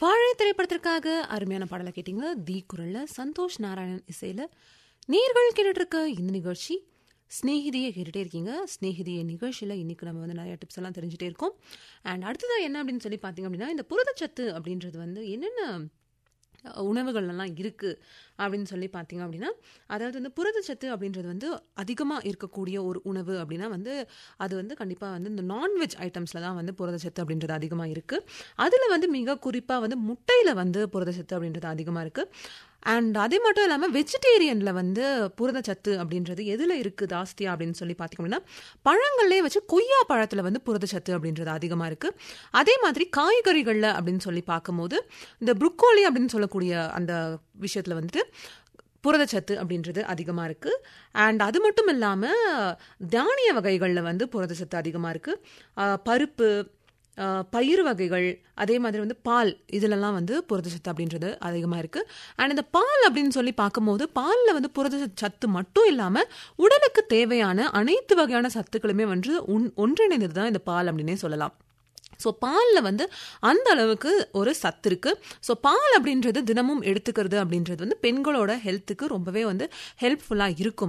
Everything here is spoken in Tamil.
வாழை திரைப்படத்திற்காக அருமையான பாடலை கேட்டீங்க தி குரல்ல சந்தோஷ் நாராயணன் இசையில நேர்கள் கேட்டுட்டு இருக்க இந்த நிகழ்ச்சி ஸ்நேகிதியை கேட்டுட்டே இருக்கீங்க ஸ்நேகிதிய நிகழ்ச்சியில் இன்னைக்கு நம்ம வந்து நிறைய டிப்ஸ் எல்லாம் தெரிஞ்சுட்டே இருக்கோம் அண்ட் அடுத்ததாக என்ன அப்படின்னு சொல்லி பார்த்தீங்க அப்படின்னா இந்த புரதச்சத்து அப்படின்றது வந்து என்னென்ன உணவுகள்லாம் இருக்குது அப்படின்னு சொல்லி பார்த்தீங்க அப்படின்னா அதாவது வந்து புரதச்சத்து அப்படின்றது வந்து அதிகமாக இருக்கக்கூடிய ஒரு உணவு அப்படின்னா வந்து அது வந்து கண்டிப்பாக வந்து இந்த நான்வெஜ் ஐட்டம்ஸில் தான் வந்து புரதச்சத்து அப்படின்றது அதிகமாக இருக்குது அதில் வந்து மிக குறிப்பாக வந்து முட்டையில் வந்து புரதச்சத்து அப்படின்றது அதிகமாக இருக்குது அண்ட் அதே மட்டும் இல்லாமல் வெஜிடேரியனில் வந்து புரதச்சத்து அப்படின்றது எதில் இருக்குது ஜாஸ்தியா அப்படின்னு சொல்லி பார்த்தீங்க அப்படின்னா பழங்கள்லேயே வச்சு கொய்யா பழத்தில் வந்து புரதச்சத்து அப்படின்றது அதிகமாக இருக்குது அதே மாதிரி காய்கறிகளில் அப்படின்னு சொல்லி பார்க்கும்போது இந்த புரோக்கோலி அப்படின்னு சொல்லக்கூடிய அந்த விஷயத்தில் வந்துட்டு புரதச்சத்து அப்படின்றது அதிகமாக இருக்குது அண்ட் அது மட்டும் இல்லாமல் தானிய வகைகளில் வந்து புரதச்சத்து அதிகமாக இருக்குது பருப்பு பயிர் வகைகள் அதே மாதிரி வந்து பால் இதிலெல்லாம் வந்து புரதச்சத்து அப்படின்றது அதிகமாக இருக்குது அண்ட் இந்த பால் அப்படின்னு சொல்லி பார்க்கும்போது பாலில் வந்து புரத சத்து மட்டும் இல்லாமல் உடலுக்கு தேவையான அனைத்து வகையான சத்துக்களுமே வந்து ஒன் ஒன்றிணைந்தது தான் இந்த பால் அப்படின்னே சொல்லலாம் ஸோ பாலில் வந்து அந்த அளவுக்கு ஒரு சத்து இருக்குது ஸோ பால் அப்படின்றது தினமும் எடுத்துக்கிறது அப்படின்றது வந்து பெண்களோட ஹெல்த்துக்கு ரொம்பவே வந்து ஹெல்ப்ஃபுல்லாக இருக்கும்